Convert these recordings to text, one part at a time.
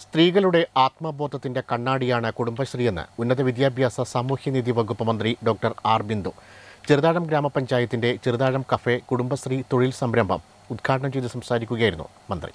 സ്ത്രീകളുടെ ആത്മബോധത്തിന്റെ കണ്ണാടിയാണ് കുടുംബശ്രീയെന്ന് ഉന്നത വിദ്യാഭ്യാസ സാമൂഹ്യനീതി വകുപ്പ് മന്ത്രി ഡോക്ടർ ആർ ബിന്ദു ചെറുതാഴം ഗ്രാമപഞ്ചായത്തിന്റെ ചെറുതാഴം കഫേ കുടുംബശ്രീ തൊഴിൽ സംരംഭം ഉദ്ഘാടനം ചെയ്ത് സംസാരിക്കുകയായിരുന്നു മന്ത്രി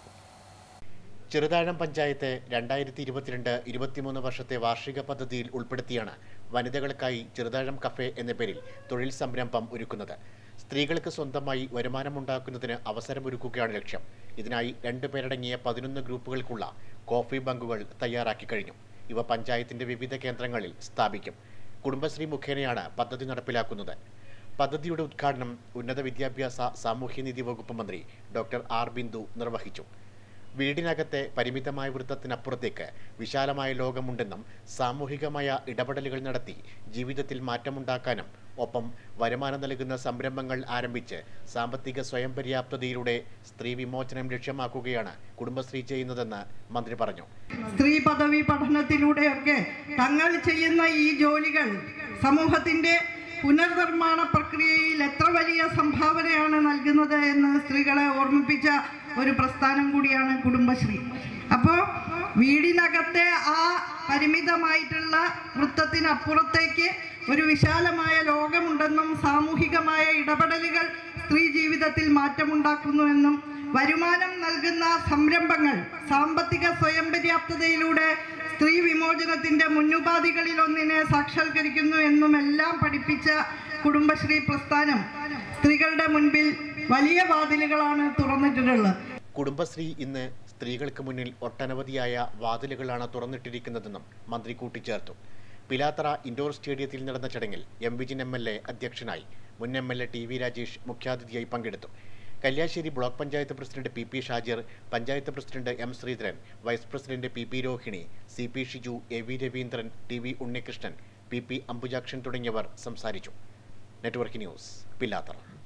ചെറുതാഴം പഞ്ചായത്ത് രണ്ടായിരത്തി ഇരുപത്തിരണ്ട് ഇരുപത്തിമൂന്ന് വർഷത്തെ വാർഷിക പദ്ധതിയിൽ ഉൾപ്പെടുത്തിയാണ് വനിതകൾക്കായി ചെറുതാഴം കഫേ എന്ന പേരിൽ തൊഴിൽ സംരംഭം ഒരുക്കുന്നത് സ്ത്രീകൾക്ക് സ്വന്തമായി വരുമാനമുണ്ടാക്കുന്നതിന് അവസരമൊരുക്കുകയാണ് ലക്ഷ്യം ഇതിനായി രണ്ടുപേരടങ്ങിയ പതിനൊന്ന് ഗ്രൂപ്പുകൾക്കുള്ള കോഫി ബങ്കുകൾ തയ്യാറാക്കി കഴിഞ്ഞു ഇവ പഞ്ചായത്തിന്റെ വിവിധ കേന്ദ്രങ്ങളിൽ സ്ഥാപിക്കും കുടുംബശ്രീ മുഖേനയാണ് പദ്ധതി നടപ്പിലാക്കുന്നത് പദ്ധതിയുടെ ഉദ്ഘാടനം ഉന്നത വിദ്യാഭ്യാസ സാമൂഹ്യനീതി വകുപ്പ് മന്ത്രി ഡോക്ടർ ആർ ബിന്ദു നിർവഹിച്ചു വീടിനകത്തെ പരിമിതമായ വൃത്തത്തിനപ്പുറത്തേക്ക് വിശാലമായ ലോകമുണ്ടെന്നും സാമൂഹികമായ ഇടപെടലുകൾ നടത്തി ജീവിതത്തിൽ മാറ്റമുണ്ടാക്കാനും ഒപ്പം വരുമാനം നൽകുന്ന സംരംഭങ്ങൾ ആരംഭിച്ച് സാമ്പത്തിക സ്വയം പര്യാപ്തതയിലൂടെ സ്ത്രീ വിമോചനം ലക്ഷ്യമാക്കുകയാണ് കുടുംബശ്രീ ചെയ്യുന്നതെന്ന് മന്ത്രി പറഞ്ഞു സ്ത്രീ പദവി പഠനത്തിലൂടെയൊക്കെ തങ്ങൾ ചെയ്യുന്ന ഈ ജോലികൾ സമൂഹത്തിന്റെ പുനർനിർമ്മാണ പ്രക്രിയയിൽ എത്ര വലിയ സംഭാവനയാണ് നൽകുന്നത് എന്ന് സ്ത്രീകളെ ഓർമ്മിപ്പിച്ച ഒരു പ്രസ്ഥാനം കൂടിയാണ് കുടുംബശ്രീ അപ്പോൾ വീടിനകത്തെ ആ പരിമിതമായിട്ടുള്ള വൃത്തത്തിനപ്പുറത്തേക്ക് ഒരു വിശാലമായ ലോകമുണ്ടെന്നും സാമൂഹികമായ ഇടപെടലുകൾ സ്ത്രീ ജീവിതത്തിൽ മാറ്റമുണ്ടാക്കുന്നുവെന്നും വരുമാനം നൽകുന്ന സംരംഭങ്ങൾ സാമ്പത്തിക സ്വയം പര്യാപ്തതയിലൂടെ സ്ത്രീ വിമോചനത്തിന്റെ മുന്നുപാധികളിൽ ഒന്നിനെ സാക്ഷാത്കരിക്കുന്നു എന്നുമെല്ലാം പഠിപ്പിച്ച കുടുംബശ്രീ പ്രസ്ഥാനം സ്ത്രീകളുടെ മുൻപിൽ വലിയ വാതിലുകളാണ് തുറന്നിട്ടുള്ളത് കുടുംബശ്രീ ഇന്ന് സ്ത്രീകൾക്ക് മുന്നിൽ ഒട്ടനവധിയായ വാതിലുകളാണ് തുറന്നിട്ടിരിക്കുന്നതെന്നും മന്ത്രി കൂട്ടിച്ചേർത്തു പിലാത്തറ ഇൻഡോർ സ്റ്റേഡിയത്തിൽ നടന്ന ചടങ്ങിൽ M Vijin M L A അധ്യക്ഷനായി മുൻ M L A T V Rajesh മുഖ്യാതിഥിയായി പങ്കെടുത്തു Kalliasseri block panchayat president P P Shajir panchayat president M Sreedharan vice president P P Rohini C P Shiju A V Raveendran T V Unnikrishnan P P Ambujakshan തുടങ്ങിയവർ സംസാരിച്ചു നെറ്റ്വർക്ക് ന്യൂസ് പിലാത്തറ